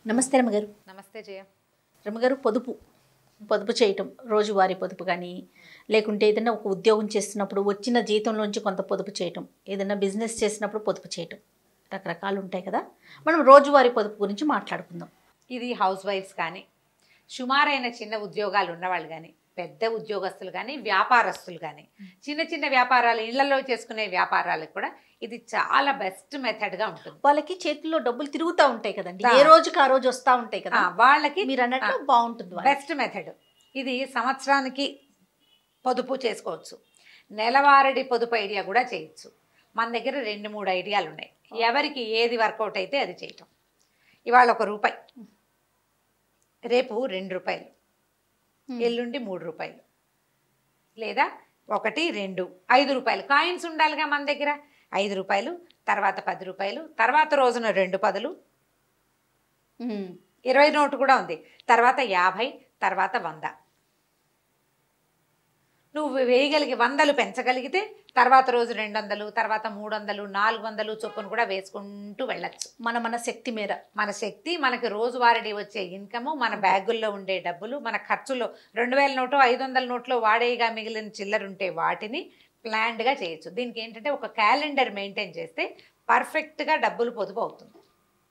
నమస్తే రమ్మగారు నమస్తే జయ రమ్మగారు పొదుపు పొదుపు చేయటం రోజువారీ పొదుపు కానీ లేకుంటే ఏదైనా ఒక ఉద్యోగం చేస్తున్నప్పుడు వచ్చిన జీతంలోంచి కొంత పొదుపు చేయటం ఏదైనా బిజినెస్ చేసినప్పుడు పొదుపు చేయటం రకరకాలు ఉంటాయి కదా మనం రోజువారీ పొదుపు గురించి మాట్లాడుకుందాం ఇది హౌస్ వైఫ్స్ కానీ సుమారైన చిన్న ఉద్యోగాలు ఉన్నవాళ్ళు కానీ పెద్ద ఉద్యోగస్తులు కానీ వ్యాపారస్తులు కానీ చిన్న చిన్న వ్యాపారాలు ఇళ్లలో చేసుకునే వ్యాపారాలకు కూడా ఇది చాలా బెస్ట్ మెథడ్గా ఉంటుంది వాళ్ళకి చేతుల్లో డబ్బులు తిరుగుతూ ఉంటాయి కదండి తా. ఏ రోజుకి ఆ రోజు వస్తూ ఉంటాయి కదా ఆ, వాళ్ళకి మీరు అన్నట్లు బాగుంటుంది వాళ్ళకి. బెస్ట్ మెథడ్ ఇది సంవత్సరానికి పొదుపు చేసుకోవచ్చు నెలవారీ పొదుపు ఐడియా కూడా చేయొచ్చు మన దగ్గర రెండు మూడు ఐడియాలు ఉన్నాయి ఎవరికి ఏది వర్కౌట్ అయితే అది చేయటం ఇవాళ ఒక రూపాయి రేపు రెండు రూపాయలు Hmm. ఎల్లుండి మూడు రూపాయలు లేదా ఒకటి రెండు ఐదు రూపాయలు కాయిన్స్ ఉండాలిగా మన దగ్గర ఐదు రూపాయలు తర్వాత పది రూపాయలు తర్వాత రోజున రెండు పదులు ఉమ్. ఇరవై నోటు కూడా ఉంది తర్వాత యాభై తర్వాత వంద నువ్వు వేయగలిగి వందలు పెంచగలిగితే తర్వాత రోజు రెండు వందలు తర్వాత మూడు వందలు నాలుగు వందలు చొప్పున కూడా వేసుకుంటూ వెళ్ళచ్చు మన మన శక్తి మేర మన శక్తి మనకి రోజువారీ వచ్చే ఇన్కము మన బ్యాగుల్లో ఉండే డబ్బులు మన ఖర్చులో రెండు వేల నోటు ఐదు వందల నోట్లో వాడేగా మిగిలిన చిల్లర ఉంటే వాటిని ప్లాన్డ్గా చేయొచ్చు దీనికి ఏంటంటే ఒక క్యాలెండర్ మెయింటైన్ చేస్తే పర్ఫెక్ట్గా డబ్బులు పొదుపు అవుతుంది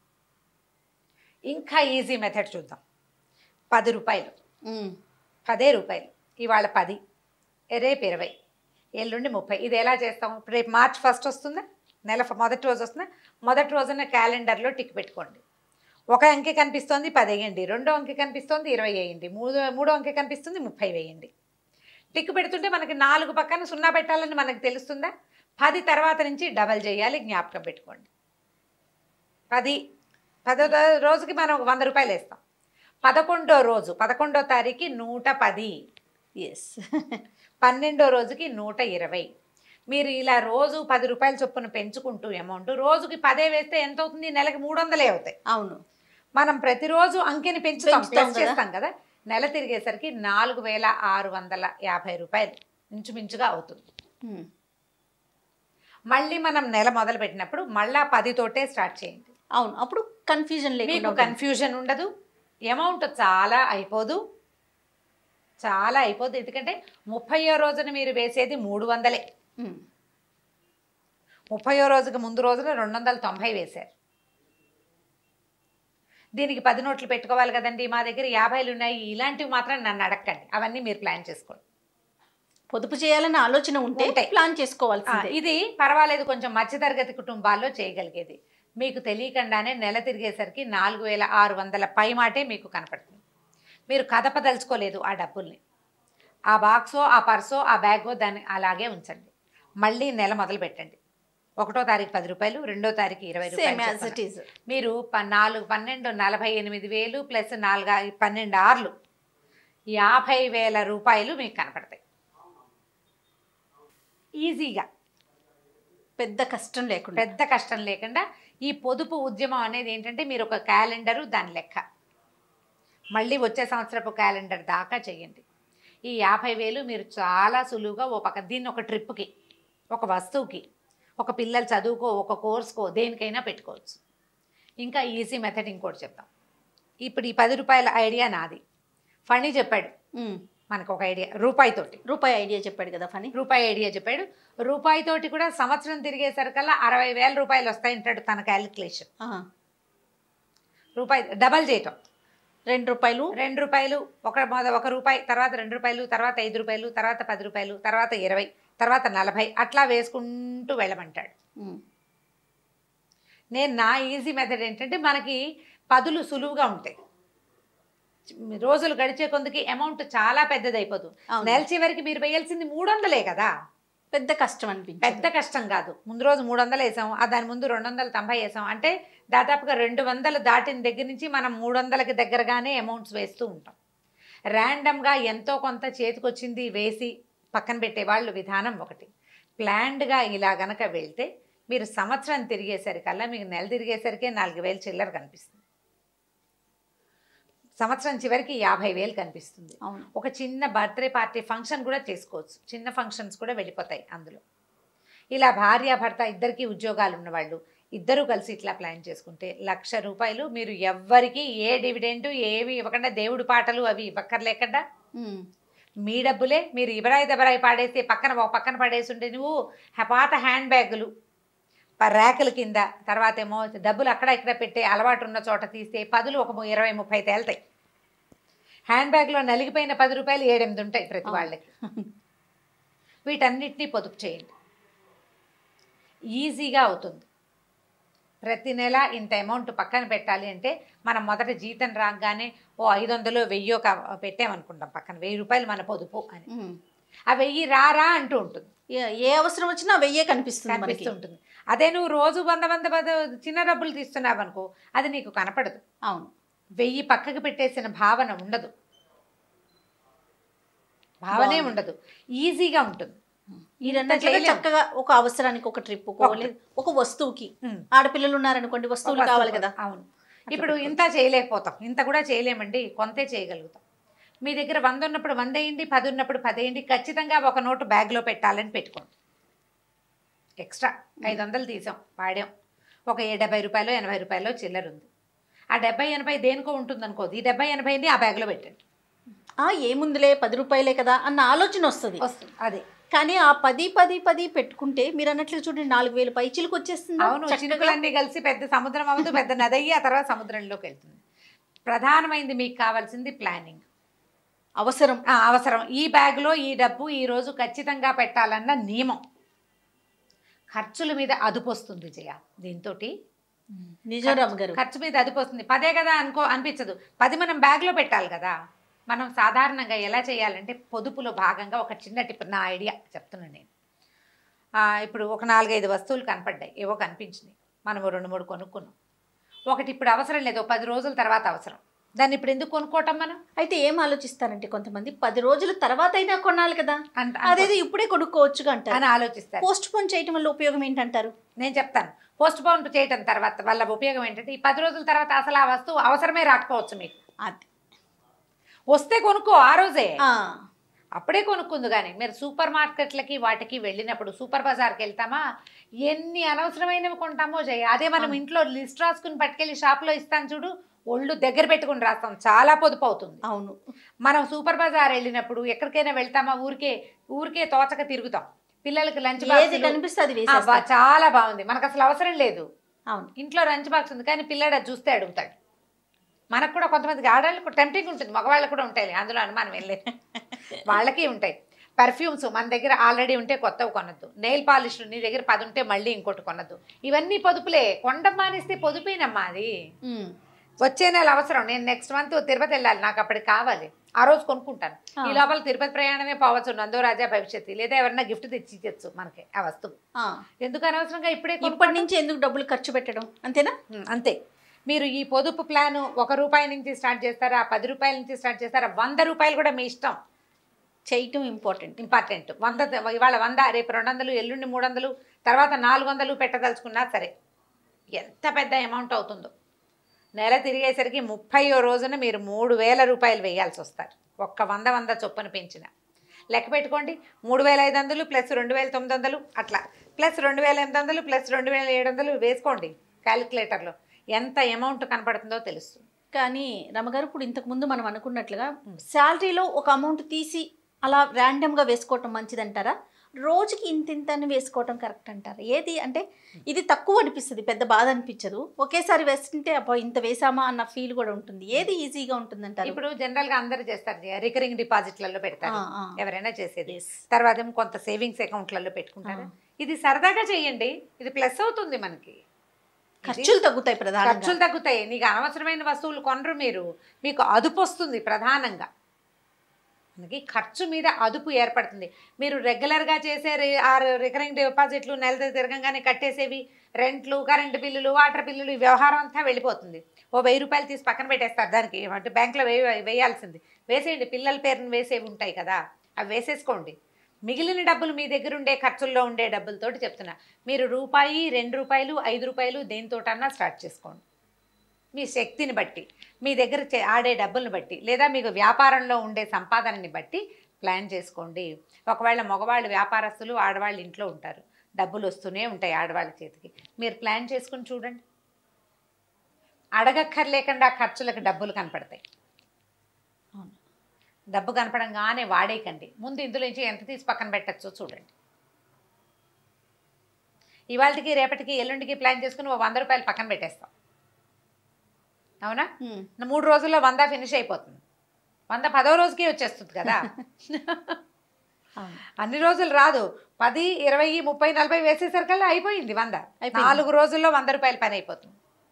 ఇంకా ఈజీ మెథడ్ చూద్దాం పది రూపాయలు ఉమ్. పదే రూపాయలు ఇవాళ పది రేపు ఇరవై ఎల్లుండి ముప్పై ఇది ఎలా చేస్తాం రేపు మార్చ్ ఫస్ట్ వస్తుందా నెల ఫ- మొదటి రోజు వస్తుందా మొదటి రోజున క్యాలెండర్లో టిక్ పెట్టుకోండి ఒక అంకె కనిపిస్తోంది పది వేయండి రెండో అంకె కనిపిస్తోంది ఇరవై వేయండి మూడో మూడో అంకె కనిపిస్తుంది ముప్పై వేయండి టిక్ పెడుతుంటే మనకి నాలుగు పక్కన సున్నా పెట్టాలని మనకు తెలుస్తుందా పది తర్వాత నుంచి డబల్ చేయాలి జ్ఞాపకం పెట్టుకోండి పది పదో దో- రోజుకి మనం ఒక వంద రూపాయలు వేస్తాం పదకొండో రోజు పదకొండో తారీఖు నూట పది ఎస్ పన్నెండో రోజుకి నూట ఇరవై మీరు ఇలా రోజు పది రూపాయల చొప్పున పెంచుకుంటూ అమౌంట్ రోజుకి పదే వేస్తే ఎంత అవుతుంది నెలకి మూడు వందలే అవుతాయి అవును మనం ప్రతిరోజు అంకెని పెంచుతాం పెంచుతాం ప్లస్ కదా. చేస్తాం కదా నెల తిరిగేసరికి నాలుగు వేల ఆరు వందల యాభై రూపాయలు ఇంచుమించుగా అవుతుంది ఉమ్. మళ్ళీ మనం నెల మొదలు పెట్టినప్పుడు మళ్ళా పదితోటే స్టార్ట్ చేయండి అవును అప్పుడు కన్ఫ్యూజన్ లేకుండా మీకు ఉంటుంది. కన్ఫ్యూజన్ ఉండదు అమౌంట్ చాలా అయిపోదు చాలా అయిపోదు ఎందుకంటే ముప్పయో రోజున మీరు వేసేది మూడు వందలే ఉమ్. ముప్పయో రోజుకి ముందు రోజున రెండు వందల తొంభై వేశారు దీనికి పది నోట్లు పెట్టుకోవాలి కదండి మా దగ్గర యాభైలు ఉన్నాయి ఇలాంటివి మాత్రం నన్ను అడగండి అవన్నీ మీరు ప్లాన్ చేసుకోండి పొదుపు చేయాలన్న ఆలోచన ఉంటే ఉంటాయి. ప్లాన్ ఆ, చేసుకోవాల్సిందే ఇది పర్వాలేదు కొంచెం మధ్యతరగతి కుటుంబాల్లో చేయగలిగేది మీకు తెలియకుండానే నెల తిరిగేసరికి నాలుగు వేల ఆరు వందల పై మాటే మీకు కనపడుతుంది మీరు కదపదలుచుకోలేదు ఆ డబ్బుల్ని ఆ బాక్సో ఆ పర్సో ఆ బ్యాగో దాన్ని అలాగే ఉంచండి మళ్ళీ నెల మొదలు పెట్టండి ఒకటో తారీఖు పది రూపాయలు రెండో తారీఖు ఇరవై సేమ్ రూపాయలు యాజ్ చొప్పున. ఇట్ ఈస్ మీరు ప- నాలుగు పన్నెండు నలభై ఎనిమిది వేలు ప్లస్ నాలుగు ఆ- పన్నెండు ఆర్లు యాభై వేల రూపాయలు మీకు కనపడతాయి ఈజీగా పెద్ద కష్టం లేకుండా పెద్ద కష్టం లేకుండా ఈ పొదుపు ఉద్యమం అనేది ఏంటంటే మీరు ఒక క్యాలెండరు దాని లెక్క మళ్ళీ వచ్చే సంవత్సరపు క్యాలెండర్ దాకా చేయండి ఈ యాభై వేలు మీరు చాలా సులువుగా ఓ పక్క దీన్ని ఒక ట్రిప్కి ఒక వస్తువుకి ఒక పిల్లల చదువుకో ఒక కోర్సుకో దేనికైనా పెట్టుకోవచ్చు ఇంకా ఈజీ మెథడ్ ఇంకోటి చెప్తాం ఇప్పుడు ఈ పది రూపాయల ఐడియా నాది ఫణి చెప్పాడు ఉమ్. మనకు ఒక ఐడియా రూపాయితోటి రూపాయి ఐడియా చెప్పాడు కదా ఫనీ రూపాయి ఐడియా చెప్పాడు రూపాయితోటి కూడా సంవత్సరం తిరిగేసరికల్లా అరవై వేల రూపాయలు వస్తాయంటాడు తన క్యాలిక్యులేషన్ ఆహా. రూపాయి డబల్ చేయటం రెండు రూపాయలు రెండు రూపాయలు ఒక మొద ఒక రూపాయి తర్వాత రెండు రూపాయలు తర్వాత ఐదు రూపాయలు తర్వాత పది రూపాయలు తర్వాత ఇరవై తర్వాత నలభై అట్లా వేసుకుంటూ వెళ్ళమంటాడు ఉమ్. నేను నా ఈజీ మెథడ్ ఏంటంటే మనకి పదులు సులువుగా ఉంటాయి రోజులు గడిచే కొందుకి అమౌంట్ చాలా పెద్దది అయిపోతుంది అవును. నెల చివరికి మీరు వేయాల్సింది మూడు వందలే కదా పెద్ద కష్టం అనిపించింది పెద్ద కష్టం కాదు ముందు రోజు మూడు వందలు వేసాం ఆ దాని ముందు రెండు వందల తొంభై వేసాం అంటే దాదాపుగా రెండు వందలు దాటిన దగ్గర నుంచి మనం మూడు వందలకి దగ్గరగానే అమౌంట్స్ వేస్తూ ఉంటాం ర్యాండమ్గా ఎంతో కొంత చేతికొచ్చింది వేసి పక్కన పెట్టేవాళ్ళు విధానం ఒకటి ప్లాన్డ్గా ఇలా గనక వెళ్తే మీరు సంవత్సరం తిరిగేసరికల్లా మీకు నెల తిరిగేసరికే నాలుగు వేలు చిల్లర కనిపిస్తుంది సంవత్సరం చివరికి యాభై వేలు కనిపిస్తుంది అవును ఒక చిన్న బర్త్డే పార్టీ ఫంక్షన్ కూడా చేసుకోవచ్చు చిన్న ఫంక్షన్స్ కూడా వెళ్ళిపోతాయి అందులో ఇలా భార్య భర్త ఇద్దరికి ఉద్యోగాలు ఉన్నవాళ్ళు ఇద్దరూ కలిసి ఇట్లా ప్లాన్ చేసుకుంటే లక్ష రూపాయలు మీరు ఎవ్వరికి ఏ డివిడెంట్ ఏవి ఇవ్వకుండా దేవుడి పాటలు అవి ఇవ్వక్కర్లేకుండా ఉమ్. మీ డబ్బులే మీరు ఇబరాయి దబరాయి పాడేసి పక్కన ఒక పక్కన పడేసి ఉంటే నువ్వు హ- పాత హ్యాండ్ బ్యాగులు ప- ర్యాకుల కింద తర్వాత ఏమో డబ్బులు అక్కడ ఇక్కడ పెట్టే అలవాటు ఉన్న చోట తీస్తే పదులు ఒక ము- ఇరవై ముప్పై తేలుతాయి హ్యాండ్ బ్యాగ్లో నలిగిపోయిన పది రూపాయలు ఏడెనిమిది ఉంటాయి ప్రతి వాళ్ళకి వీటన్నిటినీ పొదుపు చేయండి ఈజీగా అవుతుంది ప్రతి నెల ఇంత అమౌంట్ పక్కన పెట్టాలి అంటే మనం మొదట జీతం రాగానే ఓ ఐదు వందలు వెయ్యో కా- పెట్టామనుకుంటాం పక్కన వెయ్యి రూపాయలు మన పొదుపు అని ఉమ్. ఆ వెయ్యి రారా అంటూ ఉంటుంది ఏ- ఏ అవసరం వచ్చినా వెయ్యే కనిపిస్తుంది మనకి కనిపిస్తూ ఉంటుంది అదే నువ్వు రోజు వంద వంద వంద చిన్న డబ్బులు తీస్తున్నావు అనుకో అది నీకు కనపడదు అవును వెయ్యి పక్కకి పెట్టేసిన భావన ఉండదు భావనే బాగుంది. ఉండదు ఈజీగా ఉంటుంది మీరన్నట్లుగా చేయలేం. చక్కగా ఒక అవసరానికి ఒక ట్రిప్ ఒకటి. ఒక వస్తువుకి ఉమ్. ఆడపిల్లలు ఉన్నారనుకోండి వస్తువులు వస్తువు కావాలి కదా అవును ఇప్పుడు ఇంత చేయలేకపోతాం ఇంత కూడా చేయలేమండి కొంతే చేయగలుగుతాం మీ దగ్గర వంద ఉన్నప్పుడు వంద వేయండి పది ఉన్నప్పుడు పది వేయండి ఖచ్చితంగా ఒక నోటు బ్యాగ్లో పెట్టాలని పెట్టుకోండి ఎక్స్ట్రా ఐదు వందలు తీసాం వాడాం ఒక ఏ డెబ్బై రూపాయలు ఎనభై రూపాయలు చిల్లర ఉంది ఆ డెబ్బై ఎనభై దేనికో ఉంటుంది అనుకోదు ఈ డెబ్బై ఎనభైని ఆ బ్యాగ్లో పెట్టండి ఆ ఏముందిలే పది రూపాయలే కదా అన్న ఆలోచన వస్తుంది వస్తుంది అదే కానీ ఆ పది పది పది పెట్టుకుంటే మీరు అన్నట్లు చూడండి నాలుగు వేలు పైచిలకు వచ్చేస్తుంది అవును చినుకులన్నీ కలిసి పెద్ద సముద్రం అవ్వదు పెద్ద నది అయ్యి ఆ తర్వాత సముద్రంలోకి వెళ్తుంది ప్రధానమైంది మీకు కావాల్సింది ప్లానింగ్ అవసరం ఆ, అవసరం ఈ బ్యాగ్లో ఈ డబ్బు ఈ రోజు ఖచ్చితంగా పెట్టాలన్న నియమం ఖర్చుల మీద అదుపు వస్తుంది జయ దీంతో నిజం రామ్ గారు ఖర్చు మీద అదుపు వస్తుంది పదే కదా అనుకో అనిపించదు పది మనం బ్యాగ్లో పెట్టాలి కదా మనం సాధారణంగా ఎలా చేయాలంటే పొదుపులో భాగంగా ఒక చిన్న టిప్ నా ఐడియా చెప్తున్నాను నేను ఆ, ఇప్పుడు ఒక నాలుగైదు వస్తువులు కనపడ్డాయి ఏవో కనిపించినాయి మనం ఓ రెండు మూడు కొనుక్కున్నాం ఒకటి ఇప్పుడు అవసరం లేదు ఓ పది రోజుల తర్వాత అవసరం దాన్ని ఇప్పుడు ఎందుకు కొనుక్కోవటం మనం అయితే ఏం ఆలోచిస్తారంటే కొంతమంది పది రోజుల తర్వాత అయినా కొనాలి కదా అంట అదేదో ఇప్పుడే కొనుక్కోవచ్చుగా అంటారు అని ఆలోచిస్తారు పోస్ట్ పోన్ చేయటం వల్ల ఉపయోగం ఏంటంటారు నేను చెప్తాను పోస్ట్ పోన్ చేయటం తర్వాత వల్ల ఉపయోగం ఏంటంటే ఈ పది రోజుల తర్వాత అసలు ఆ వస్తువు అవసరమే రాకపోవచ్చు మీకు అది వస్తే కొనుక్కో ఆ రోజే ఆ, అప్పుడే కొనుక్కుంది కానీ మీరు సూపర్ మార్కెట్లకి వాటికి వెళ్ళినప్పుడు సూపర్ బజార్కి వెళ్తామా ఎన్ని అనవసరమైనవి కొంటామో జయ అదే మనం ఇంట్లో లిస్ట్ రాసుకుని పట్టుకెళ్ళి షాప్లో ఇస్తాను చూడు ఒళ్ళు దగ్గర పెట్టుకుని రాస్తాం చాలా పొదుపు అవుతుంది అవును మనం సూపర్ బజార్ వెళ్ళినప్పుడు ఎక్కడికైనా వెళ్తామా ఊరికే ఊరికే తోచక తిరుగుతాం పిల్లలకి లంచ్ ఏది కనిపిస్తే అది వేసేస్తాం చాలా బాగుంది మనకు అసలు అవసరం లేదు అవును ఇంట్లో లంచ్ బాక్స్ ఉంది కానీ పిల్లాడు అది చూస్తే అడుగుతాడు మనకు కూడా కొంతమందికి ఆడవాళ్ళకి టెంప్టింగ్ ఉంటుంది మగవాళ్ళకు కూడా ఉంటాయి అందులో అనుమానం వెళ్ళలేదు వాళ్ళకి ఉంటాయి పర్ఫ్యూమ్స్ మన దగ్గర ఆల్రెడీ ఉంటే కొత్తవి కొనద్దు నెయిల్ పాలిష్లు నీ దగ్గర పది ఉంటే మళ్ళీ ఇంకోటి కొనద్దు ఇవన్నీ పొదుపులే కొండ మానేస్తే పొదుపేనమ్మా అది ఉమ్. వచ్చే నెల అవసరం నేను నెక్స్ట్ మంత్ తిరుపతి వెళ్ళాలి నాకు అప్పటికి కావాలి ఆ రోజు కొనుక్కుంటాను ఆ. ఈ లోపల తిరుపతి ప్రయాణమే పోవచ్చు నందో రాజా భవిష్యత్తు లేదా ఎవరైనా గిఫ్ట్ తెచ్చి ఇచ్చచ్చు మనకి ఆ వస్తువు ఆ. ఎందుకు అనవసరంగా ఇప్పుడే కొనుక్కోవడం? ఇప్పటి నుంచి ఎందుకు డబ్బులు ఖర్చు పెట్టడం అంతేనా ఉమ్, అంతే మీరు ఈ పొదుపు ప్లాన్ ఒక రూపాయి నుంచి స్టార్ట్ చేస్తారా పది రూపాయల నుంచి స్టార్ట్ చేస్తారా వంద రూపాయలు కూడా మీ ఇష్టం చేయటం ఇంపార్టెంట్ ఇంపార్టెంట్ వంద ఇవాళ వంద రేపు రెండు వందలు ఎల్లుండి మూడు వందలు తర్వాత నాలుగు వందలు పెట్టదలుచుకున్నా సరే ఎంత పెద్ద అమౌంట్ అవుతుందో నెల తిరిగేసరికి ముప్పై రోజున మీరు మూడు వేల రూపాయలు వేయాల్సి వస్తారు ఒక్క వంద వంద చొప్పున పెంచిన లెక్క పెట్టుకోండి మూడు వేల ఐదు వందలు ప్లస్ రెండు వేల తొమ్మిది వందలు అట్లా ప్లస్ రెండు వేల ఎనిమిది వందలు ప్లస్ రెండు వేల ఏడు వందలు వేసుకోండి క్యాలిక్యులేటర్లో ఎంత అమౌంట్ కనపడుతుందో తెలుస్తుంది కానీ రమగారు ఇప్పుడు ఇంతకు ముందు మనం అనుకున్నట్లుగా శాలరీలో ఒక అమౌంట్ తీసి అలా ర్యాండమ్గా వేసుకోవటం మంచిదంటారా రోజుకి ఇంత ఇంత అని వేసుకోవటం కరెక్ట్ అంటారా ఏది అంటే ఇది తక్కువ అనిపిస్తుంది పెద్ద బాధ అనిపించదు ఒకేసారి వేస్తుంటే అబ్బా ఇంత వేసామా అన్న ఫీల్ కూడా ఉంటుంది ఏది ఈజీగా ఉంటుందంటారు ఇప్పుడు జనరల్ గా అందరూ చేస్తారు రికరింగ్ డిపాజిట్లలో పెడతారు ఆ, ఆ. ఎవరైనా చేసేది Yes. తర్వాత ఏమో కొంత సేవింగ్స్ అకౌంట్లలో పెట్టుకుంటారు ఇది సరదాగా చేయండి ఇది ప్లస్ అవుతుంది మనకి ఇది ఖర్చులు తగ్గుతాయి ప్రధానంగా ఖర్చులు తగ్గుతాయి నీకు అనవసరమైన వస్తువులు కొనరు మీరు మీకు అదుపు వస్తుంది ప్రధానంగా మనకి ఖర్చు మీద అదుపు ఏర్పడుతుంది మీరు రెగ్యులర్గా చేసే రి- ఆ రికరింగ్ డిపాజిట్లు నెల తిరగంగానే కట్టేసేవి రెంట్లు కరెంటు బిల్లులు వాటర్ బిల్లులు ఈ వ్యవహారం అంతా వెళ్ళిపోతుంది ఓ వెయ్యి రూపాయలు తీసి పక్కన పెట్టేస్తారు దానికి అంటే బ్యాంక్లో వే వేయాల్సింది వేసేయండి పిల్లల పేరుని వేసేవి ఉంటాయి కదా అవి వేసేసుకోండి మిగిలిన డబ్బులు మీ దగ్గర ఉండే ఖర్చుల్లో ఉండే డబ్బులతోటి చెప్తున్నా మీరు రూపాయి రెండు రూపాయలు ఐదు రూపాయలు దేనితోటన్నా స్టార్ట్ చేసుకోండి మీ శక్తిని బట్టి మీ దగ్గర చే- ఆడే డబ్బుల్ని బట్టి లేదా మీకు వ్యాపారంలో ఉండే సంపాదనని బట్టి ప్లాన్ చేసుకోండి ఒకవేళ మగవాళ్ళు వ్యాపారస్తులు ఆడవాళ్ళు ఇంట్లో ఉంటారు డబ్బులు వస్తూనే ఉంటాయి ఆడవాళ్ళ చేతికి మీరు ప్లాన్ చేసుకుని చూడండి అడగక్కర్లేకుండా ఖర్చులకు డబ్బులు కనపడతాయి అవును డబ్బు కనపడంగానే వాడేయకండి ముందు ఇందులో నుంచి ఎంత తీసి పక్కన పెట్టచ్చో చూడండి ఇవాళకి రేపటికి ఎల్లుండికి ప్లాన్ చేసుకుని ఓ వంద రూపాయలు పక్కన పెట్టేస్తాం అవునా ఉమ్. నా మూడు రోజుల్లో వంద ఫినిష్ అయిపోతుంది వంద పదో రోజుకి వచ్చేస్తుంది కదా అవును అన్ని రోజులు రాదు పది ఇరవై ముప్పై నలభై వేసేసరికల్లా అయిపోయింది వంద అయిపోయింది. నాలుగు రోజుల్లో వంద రూపాయల పని అయిపోతుంది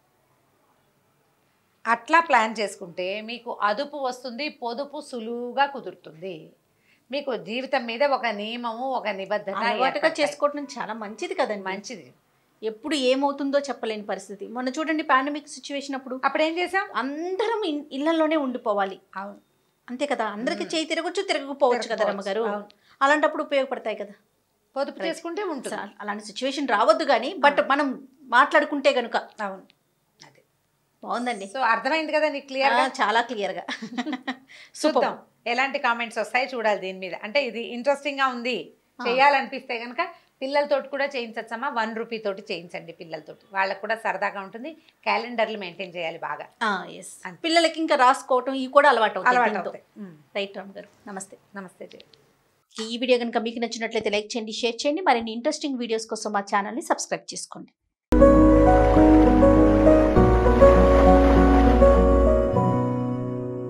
అట్లా ప్లాన్ చేసుకుంటే మీకు అదుపు వస్తుంది పొదుపు సులువుగా కుదురుతుంది మీకు జీవితం మీద ఒక నియమము ఒక నిబద్ధత అలవాటుగా ఏర్పడతాయి. చేసుకోవడం చాలా మంచిది కదండి మంచిది ఎప్పుడు ఏమవుతుందో చెప్పలేని పరిస్థితి మొన్న చూడండి పాండమిక్ సిచ్యువేషన్ అప్పుడు అప్పుడు ఏం చేసాం అందరం ఇన్- ఇళ్లలోనే ఉండిపోవాలి అవును అంతే కదా అందరికి చేయి తిరగొచ్చు తిరగకపోవచ్చు కదా తిరగకపోవచ్చు, రమ్మగారు అవును. అలాంటప్పుడు ఉపయోగపడతాయి కదా పొదుపు చేసుకుంటే ఉంటుంది సా- అలాంటి సిచ్యువేషన్ రావద్దు కానీ బట్ మనం మాట్లాడుకుంటే గనుక అవును అదే బాగుందండి సో అర్థమైంది కదా నీకు క్లియర్ ఆ, చాలా క్లియర్ గా సూపర్ చూద్దాం ఎలాంటి కామెంట్స్ వస్తాయి చూడాలి దీని మీద అంటే ఇది ఇంట్రెస్టింగ్ గా ఉంది చేయాలనిపిస్తే కనుక పిల్లలతోటి కూడా చేయించచ్చమ్మా వన్ రూపీ తోటి చేయించండి పిల్లలతోటి వాళ్ళకు కూడా సరదాగా ఉంటుంది క్యాలెండర్లు మెయింటైన్ చేయాలి బాగా ఎస్ పిల్లలకి ఇంకా రాసుకోవటం ఇవి కూడా అలవాటు అలవాటు అవుతాయి అవుతాయి ఉమ్. రైట్ రామ్ గారు నమస్తే నమస్తే జయ ఈ వీడియో కనుక మీకు నచ్చినట్లయితే లైక్ చేయండి షేర్ చేయండి మరిన్ని ఇంట్రెస్టింగ్ వీడియోస్ కోసం మా ఛానల్ని సబ్స్క్రైబ్ చేసుకోండి